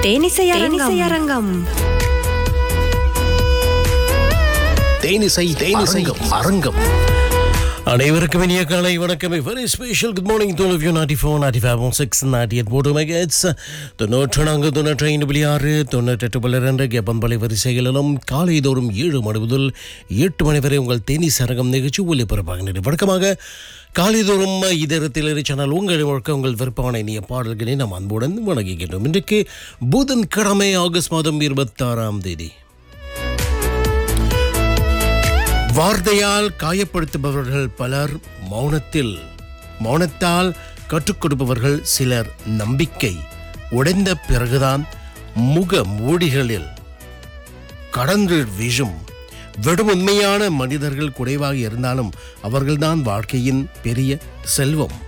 தேனிசை அரங்கம் தேனிசை தேனிசை அரங்கம் அனைவருக்கும் இனிய காலை வணக்கம் very special good morning to you ninety four ninety five six ninety eight போட்டு மெகட்ஸ் தொண்ணூற்று நான்கு தொண்ணூற்றி ஐந்து புள்ளி ஆறு தொண்ணூற்றெட்டு புள்ளி ரெண்டு எப்பம்பலை வரிசைகளிலும் காலை தோறும் ஏழு மணி முதல் எட்டு மணி வரை உங்கள் தேனி சரகம் நிகழ்ச்சி ஒலிபரப்பாகின்றது வழக்கமாக காலைதோறும் இதரத்தில் சேனல் உங்கள் முழுக்க உங்கள் விருப்பமான இனிய பாடல்களை நாம் அன்புடன் வணங்குகின்றோம் இன்றைக்கு புதன்கிழமை ஆகஸ்ட் மாதம் இருபத்தாறாம் தேதி வார்த்தையால் காயப்படுத்துபவர்கள் பலர் மௌனத்தில் மௌனத்தால் கற்றுக் கொடுப்பவர்கள் சிலர் நம்பிக்கை உடைந்த பிறகுதான் முக மூடிகளில் கடந்து வீசும் வெறும் உண்மையான மனிதர்கள் குறைவாக இருந்தாலும் அவர்கள்தான் வாழ்க்கையின் பெரிய செல்வம்